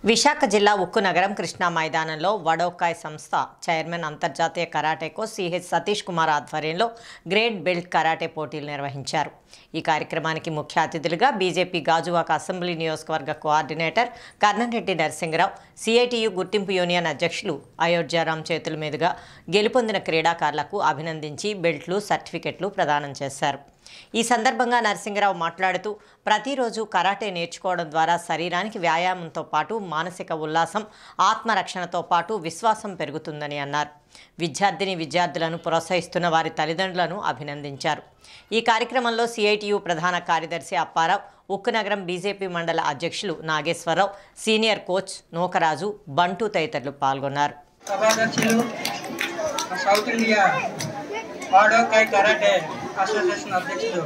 విశాఖ జిల్లా ఉక్కు నగరం కృష్ణా మైదానంలో వడోకాయ్ సంస్థ చైర్మన్ అంతర్జాతీయ కరాటేకో సిహెచ్ సతీష్ కుమార్ ఆధ్వర్యంలో గ్రేట్ బెల్ట్ కరాటే పోటీలు నిర్వహించారు ఈ కార్యక్రమానికి ముఖ్య అతిథులుగా బీజేపీ గాజువాక అసెంబ్లీ నియోజకవర్గ కోఆర్డినేటర్ కర్ణంరెడ్డి నరసింగరావు సిఐటియు గుర్తింపు యూనియన్ అధ్యక్షులు అయోధ్యారాం చేతుల మీదుగా గెలుపొందిన క్రీడాకారులకు అభినందించి బెల్ట్లు సర్టిఫికెట్లు ప్రదానం చేశారు ఈ సందర్భంగా నరసింగరావు మాట్లాడుతూ ప్రతిరోజు కరాటే నేర్చుకోవడం ద్వారా శరీరానికి వ్యాయామంతో పాటు మానసిక ఉల్లాసం ఆత్మరక్షణతో పాటు విశ్వాసం పెరుగుతుందని అన్నారు విద్యార్థిని విద్యార్థులను ప్రోత్సహిస్తున్న వారి తల్లిదండ్రులను అభినందించారు ఈ కార్యక్రమంలో సిఐటియు ప్రధాన కార్యదర్శి అప్పారావు ఉక్కునగరం బీజేపీ మండల అధ్యక్షులు నాగేశ్వరరావు సీనియర్ కోచ్ నూకరాజు బంటు తదితరులు పాల్గొన్నారు సభాధ్యక్షులు south India wadokai karate association అధ్యక్షులు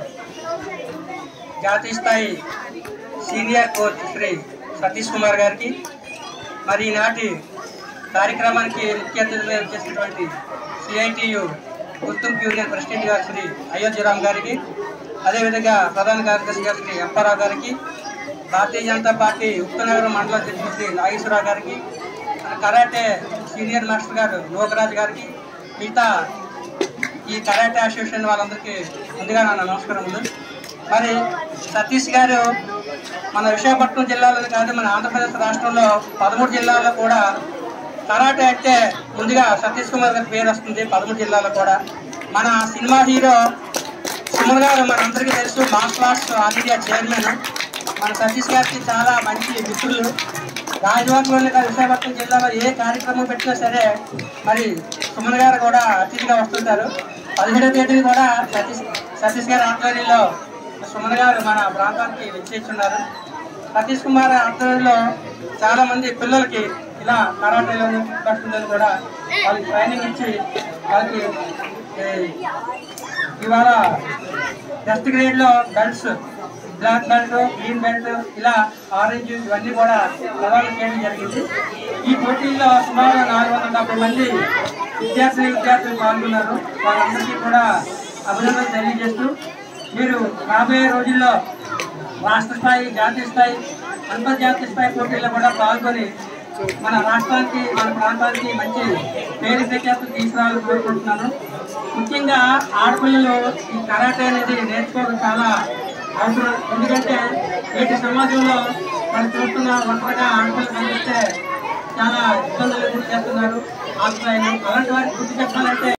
జాతీయ స్థాయి సీనియర్ కోచ్ శ్రీ సతీష్ కుమార్ గారికి మరి ఈనాటి కార్యక్రమానికి ముఖ్య అతిథిగా చేసినటువంటి సిఐటియు గుర్తింపు యూనియన్ ప్రెసిడెంట్ గారు శ్రీ అయోధ్యరామ్ గారికి అదేవిధంగా ప్రధాన కార్యదర్శి గారు శ్రీ అప్పారావు గారికి భారతీయ జనతా పార్టీ ఉత్తనగరం మండల అధ్యక్షులు శ్రీ నాగేశ్వరరావు గారికి కరాటే సీనియర్ మాస్టర్ గారు లోకరాజ్ గారికి మిగతా ఈ కరాటే అసోసియేషన్ వాళ్ళందరికీ ముందుగా నా నమస్కారములు మరి సతీష్ గారు మన విశాఖపట్నం జిల్లాలోనే కాదు మన ఆంధ్రప్రదేశ్ రాష్ట్రంలో పదమూడు జిల్లాల్లో కూడా కరాటే అంటే ముందుగా సతీష్ కుమార్ గారి పేరు వస్తుంది పదమూడు జిల్లాలో కూడా మన సినిమా హీరో సుమన్ గారు మనందరికీ తెలుసు martial arts all India chairman మన సతీష్ గారికి చాలా మంచి మిత్రులు రాజవాకలోని కాదు విశాఖపట్నం జిల్లాలో ఏ కార్యక్రమం పెట్టినా సరే మరి సుమన్ గారు కూడా అతిథిగా వస్తుంటారు పదిహేడవ తేదీ కూడా సతీష్ సతీష్ గారి ఆధ్వర్యంలో సుమన్ గారు మన ప్రాంతానికి విచ్చేస్తున్నారు సతీష్ కుమార్ ఆధ్వర్యంలో చాలా మంది పిల్లలకి ఇలా కరాటేలోని పిల్లలు కూడా వాళ్ళకి ట్రైనింగ్ ఇచ్చి వాళ్ళకి ఏ, ఇవాళ ఫస్ట్ గ్రేడ్ లో belts black belt green belt ఇలా ఆరెంజ్ ఇవన్నీ కూడా ప్రదానం చేయడం జరిగింది ఈ పోటీల్లో సుమారు నాలుగు వందల డెబ్బై మంది విద్యార్థి విద్యార్థులు పాల్గొన్నారు వాళ్ళందరికీ కూడా అభినందనలు తెలియజేస్తూ మీరు రాబోయే రోజుల్లో రాష్ట్ర స్థాయి జాతీయ స్థాయి అంతర్జాతీయ స్థాయి పోటీల్లో కూడా పాల్గొని మన రాష్ట్రానికి మన ప్రాంతానికి మంచి పేరు ప్రఖ్యాతులు తీసుకురావాలని కోరుకుంటున్నాను ముఖ్యంగా ఆడపిల్లలు ఈ కరాటే అనేది నేర్చుకోవడం చాలా అవసరం ఎందుకంటే నేటి సమాజంలో మనం చూస్తున్న ఒంటరిగా ఆడపిల్లలు కనిపిస్తే చాలా ఇబ్బందులు గురి చేస్తున్నారు ఆశ్రయాలు అలాంటి వారికి గుర్తు చెప్పాలంటే